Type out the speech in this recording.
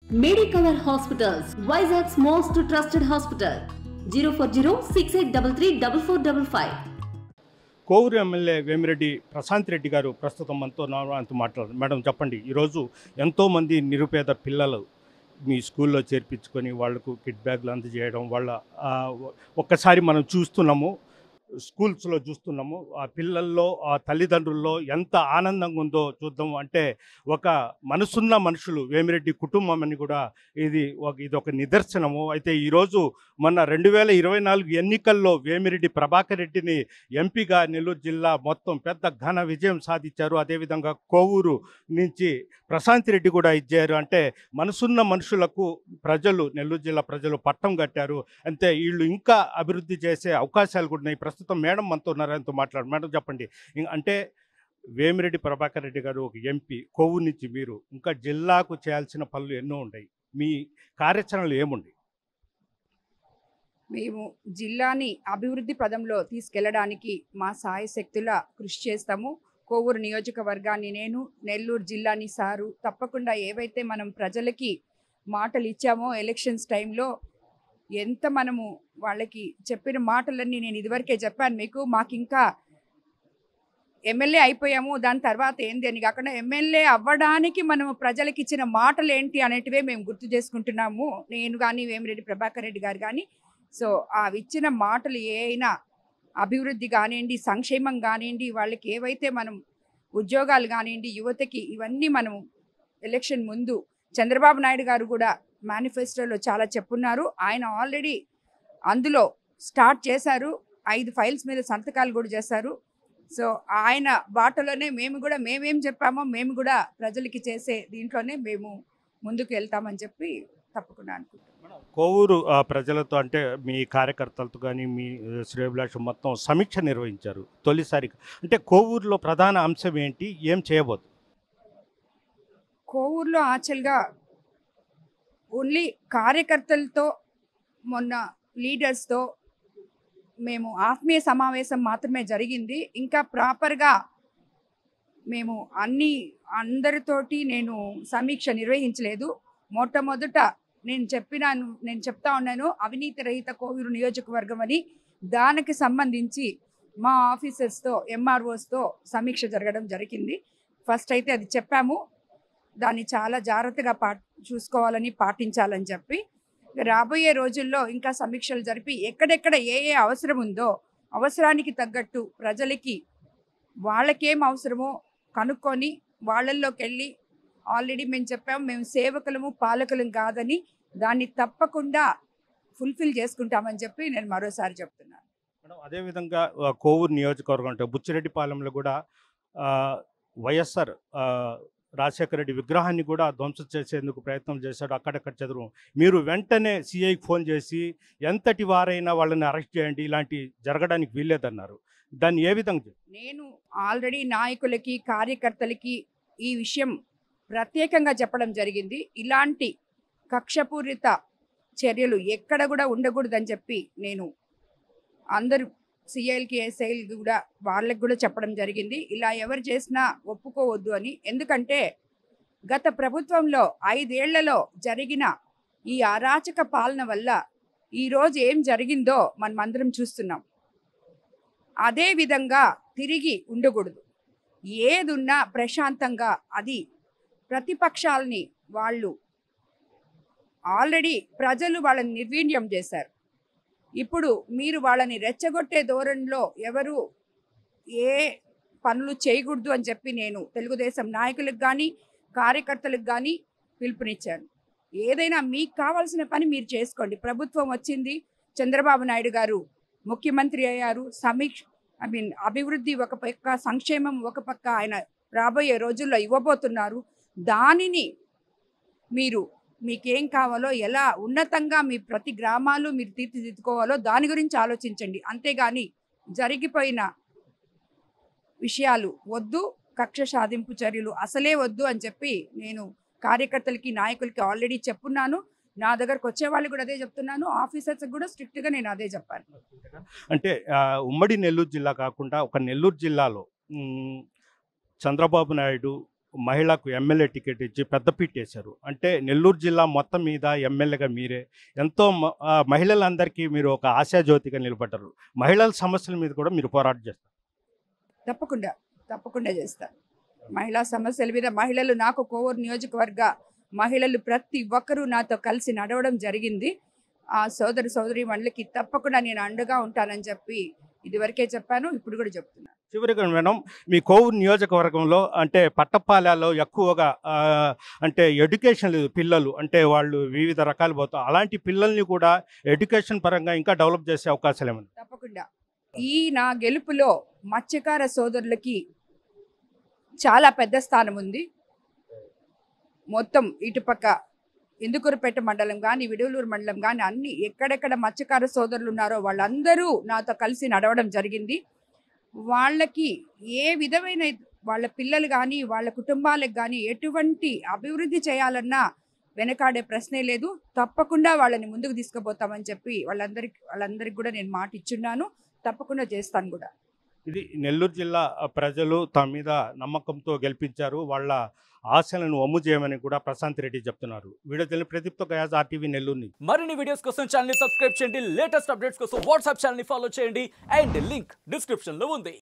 Medicover hospitals Vizag's most trusted hospital zero four zero six eight double three double four double five Kovur MLA Vemireddy Prashant Reddy గారు ప్రస్తుతం మనతో నాతో మాట్లాడారు madam చెప్పండి ఈరోజు ఎంతోమంది నిరుపేద పిల్లలు మీ స్కూల్లో చేర్పించుకొని వాళ్లకు కిట్ బ్యాగ్లు అందజేయడం వాళ్ళ ఆ, ఒక్కసారి మనం చూస్తున్నాము స్కూల్స్లో చూస్తున్నాము ఆ పిల్లల్లో ఆ తల్లిదండ్రుల్లో ఎంత ఆనందంగా ఉందో చూద్దాం అంటే ఒక మనసున్న మనుషులు వేమిరెడ్డి కుటుంబం అని కూడా ఇది ఒక ఇది ఒక నిదర్శనము అయితే ఈరోజు మొన్న రెండు వేల ఇరవై నాలుగు ఎన్నికల్లో వేమిరెడ్డి ప్రభాకర్ రెడ్డిని ఎంపీగా నెల్లూరు జిల్లా మొత్తం పెద్ద ఘన విజయం సాధించారు అదేవిధంగా కోవూరు నుంచి ప్రశాంత్ రెడ్డి కూడా ఇచ్చారు అంటే మనసున్న మనుషులకు ప్రజలు నెల్లూరు జిల్లా ప్రజలు పట్టం కట్టారు అంతే వీళ్ళు ఇంకా అభివృద్ధి చేసే అవకాశాలు కూడా ఉన్నాయి ప్రస్తుతం మేడం మనతో ఉన్నారు ఆయనతో మాట్లాడు మేడం చెప్పండి ఇం- అంటే వేమిరెడ్డి ప్రభాకర్ రెడ్డి గారు ఒక ఎంపీ కోవూరు నుంచి మీరు ఇంకా జిల్లాకు చేయాల్సిన పనులు ఎన్నో ఉన్నాయి మీ కార్యాచరణలు ఏముంది మేము జిల్లాని అభివృద్ధి పదంలో తీసుకెళ్లడానికి మా సాయశక్తుల కృషి చేస్తాము కోవూరు నియోజకవర్గాన్ని నేను నెల్లూరు జిల్లాని సారు తప్పకుండా ఏవైతే మనం ప్రజలకి మాటలు ఇచ్చామో ఎలక్షన్స్ టైంలో ఎంత మనము వాళ్ళకి చెప్పిన మాటలన్నీ నేను ఇదివరకే చెప్పాను మీకు మాకు ఇంకా ఎమ్మెల్యే అయిపోయాము దాని తర్వాత ఏంది అని కాకుండా ఎమ్మెల్యే అవ్వడానికి మనము ప్రజలకు ఇచ్చిన మాటలు ఏంటి అనేటివే మేము గుర్తు చేసుకుంటున్నాము నేను కానీ వేమిరెడ్డి ప్రభాకర్ రెడ్డి గారు కానీ సో ఆ ఇచ్చిన మాటలు ఏ అయినా అభివృద్ధి కానివ్వండి సంక్షేమం కానివ్వండి వాళ్ళకి ఏవైతే మనం ఉద్యోగాలు కానివ్వండి యువతకి ఇవన్నీ మనం ఎలక్షన్ ముందు చంద్రబాబు నాయుడు గారు కూడా మేనిఫెస్టోలో చాలా చెప్పున్నారు ఆయన ఆల్రెడీ అందులో స్టార్ట్ చేశారు ఐదు ఫైల్స్ మీద సంతకాలు కూడా చేశారు సో ఆయన బాటలోనే మేము కూడా మేమేం చెప్పామో మేము కూడా ప్రజలకి చేసే దీంట్లోనే మేము ముందుకు వెళ్తామని చెప్పి తప్పకుండా అనుకుంటున్నాం కోవూరు ఆ, ప్రజలతో అంటే మీ కార్యకర్తలతో కానీ మీ ఆ, శ్రేయభిలాషం మొత్తం సమీక్ష నిర్వహించారు తొలిసారి అంటే కోవూరులో ప్రధాన అంశం ఏంటి ఏం చేయబోదు కోవూరులో యాక్చువల్గా ఓన్లీ కార్యకర్తలతో మొన్న లీడర్స్తో మేము ఆత్మీయ సమావేశం మాత్రమే జరిగింది ఇంకా ప్రాపర్గా మేము అన్ని అందరితోటి నేను సమీక్ష నిర్వహించలేదు మొట్టమొదట నేను చెప్పినాను నేను చెప్తా ఉన్నాను అవినీతి రహిత కోవూరు నియోజకవర్గం అని దానికి సంబంధించి మా ఆఫీసర్స్తో ఎంఆర్ఓస్తో సమీక్ష జరగడం జరిగింది ఫస్ట్ అయితే అది చెప్పాము దాన్ని చాలా జాగ్రత్తగా పా చూసుకోవాలని పాటించాలని చెప్పి రాబోయే రోజుల్లో ఇంకా సమీక్షలు జరిపి ఎక్కడెక్కడ ఏ ఏ అవసరం ఉందో అవసరానికి తగ్గట్టు ప్రజలకి వాళ్ళకేం అవసరమో కనుక్కొని వాళ్ళల్లోకి వెళ్ళి ఆల్రెడీ మేము చెప్పాము మేము సేవకులము పాలకులం కాదని దాన్ని తప్పకుండా ఫుల్ఫిల్ చేసుకుంటామని చెప్పి నేను మరోసారి చెప్తున్నాను మేడం అదేవిధంగా ఆ, కోవూరు నియోజకవర్గం అంటే బుచ్చిరెడ్డిపాలెంలో కూడా ఆ, వైఎస్ఆర్ ఆ, రాజశేఖర రెడ్డి విగ్రహాన్ని కూడా ధ్వంసం చేసేందుకు ప్రయత్నం చేశాడు అక్కడక్కడ చదువు మీరు వెంటనే సిఐకి ఫోన్ చేసి ఎంతటి వారైనా వాళ్ళని అరెస్ట్ చేయండి ఇలాంటి జరగడానికి వీల్లేదన్నారు దాన్ని ఏ విధంగా చే- నేను ఆల్రెడీ నాయకులకి కార్యకర్తలకి ఈ విషయం ప్రత్యేకంగా చెప్పడం జరిగింది ఇలాంటి కక్షపూరిత చర్యలు ఎక్కడ కూడా ఉండకూడదని చెప్పి నేను అందరూ సిఐలకి ఎస్ఐలకి కూడా వాళ్ళకి కూడా చెప్పడం జరిగింది ఇలా ఎవరు చేసినా ఒప్పుకోవద్దు అని ఎందుకంటే గత ప్రభుత్వంలో ఐదేళ్లలో జరిగిన ఈ అరాచక పాలన వల్ల ఈరోజు ఏం జరిగిందో మనం అందరం చూస్తున్నాం అదే విధంగా తిరిగి ఉండకూడదు ఏదున్నా ప్రశాంతంగా అది ప్రతిపక్షాలని వాళ్ళు ఆల్రెడీ ప్రజలు వాళ్ళని నిర్వీర్యం చేశారు ఇప్పుడు మీరు వాళ్ళని రెచ్చగొట్టే ధోరణిలో ఎవరు ఏ పనులు చేయకూడదు అని చెప్పి నేను తెలుగుదేశం నాయకులకు కానీ కార్యకర్తలకు కానీ పిలుపునిచ్చాను ఏదైనా మీకు కావాల్సిన పని మీరు చేసుకోండి ప్రభుత్వం వచ్చింది చంద్రబాబు నాయుడు గారు ముఖ్యమంత్రి అయ్యారు సమీక్ష ఐ మీన్ అభివృద్ధి ఒక పక్క సంక్షేమం ఒక పక్క ఆయన రాబోయే రోజుల్లో ఇవ్వబోతున్నారు దానిని మీరు మీకేం కావాలో ఎలా ఉన్నతంగా మీ ప్రతి గ్రామాలు మీరు తీర్చిదిద్దుకోవాలో దాని గురించి ఆలోచించండి అంతేగాని జరిగిపోయిన విషయాలు వద్దు కక్ష సాధింపు చర్యలు అసలే వద్దు అని చెప్పి నేను కార్యకర్తలకి నాయకులకి ఆల్రెడీ చెప్పున్నాను నా దగ్గరకు వచ్చే వాళ్ళు కూడా అదే చెప్తున్నాను ఆఫీసర్స్ కూడా స్ట్రిక్ట్గా నేను అదే చెప్పాను అంటే ఆ, ఉమ్మడి నెల్లూరు జిల్లా కాకుండా ఒక నెల్లూరు జిల్లాలో మ్, చంద్రబాబు నాయుడు మహిళకు ఎమ్మెల్యే టికెట్ ఇచ్చి పెద్దపీట వేశారు అంటే నెల్లూరు జిల్లా మొత్తం మీద ఎమ్మెల్యేగా మీరే ఎంతో మ- ఆ, మహిళలందరికీ మీరు ఒక ఆశాజ్యోతిగా నిలబడ్డారు మహిళల సమస్యల మీద కూడా మీరు పోరాటం చేస్తారు తప్పకుండా తప్పకుండా చేస్తాను మహిళా సమస్యల మీద మహిళలు నాకు కోవూరు నియోజకవర్గ మహిళలు ప్రతి ఒక్కరూ నాతో కలిసి నడవడం జరిగింది ఆ సోదరు సోదరి మండలికి తప్పకుండా నేను అండగా ఉంటానని చెప్పి ఇదివరకే చెప్పాను ఇప్పుడు కూడా చెప్తున్నాను చివరిగా మేడం మీ కోవూరు నియోజకవర్గంలో అంటే పట్టపాలలో ఎక్కువగా ఆ, అంటే ఎడ్యుకేషన్ లేదు పిల్లలు అంటే వాళ్ళు వివిధ రకాలు పోతారు అలాంటి పిల్లల్ని కూడా ఎడ్యుకేషన్ పరంగా ఇంకా డెవలప్ చేసే అవకాశాలు ఏమైనా తప్పకుండా ఈ నా గెలుపులో మత్స్యకార సోదరులకి చాలా పెద్ద స్థానం ఉంది మొత్తం ఇటుపక్క ఇందుకూరుపేట మండలం కానీ విడవలూరు మండలం కానీ అన్ని ఎక్కడెక్కడ మత్స్యకార సోదరులు ఉన్నారో వాళ్ళందరూ నాతో కలిసి నడవడం జరిగింది వాళ్ళకి ఏ విధమైన వాళ్ళ పిల్లలు కానీ వాళ్ళ కుటుంబాలకు కానీ ఎటువంటి అభివృద్ధి చేయాలన్నా వెనకాడే ప్రశ్నే లేదు తప్పకుండా వాళ్ళని ముందుకు తీసుకుపోతామని చెప్పి వాళ్ళందరికి వాళ్ళందరికి కూడా నేను మాట ఇచ్చున్నాను తప్పకుండా చేస్తాను కూడా ఇది నెల్లూరు జిల్లా ప్రజలు తమ మీద నమ్మకంతో గెలిపించారు వాళ్ళ ఆశలను అమ్ము చేయమని కూడా ప్రశాంత్ రెడ్డి చెప్తున్నారు వీడియో తెలియని ప్రదీప్తో గయాజ్ ఆర్టీవీ నెల్లూరు నుంచి మరిన్ని వీడియోస్ కోసం ఛానల్ ని సబ్స్క్రైబ్ చేయండి లేటెస్ట్ అప్డేట్స్ కోసం వాట్సాప్ ఛానల్ ని ఫాలో చేయండి అండ్ లింక్ డిస్క్రిప్షన్ లో ఉంది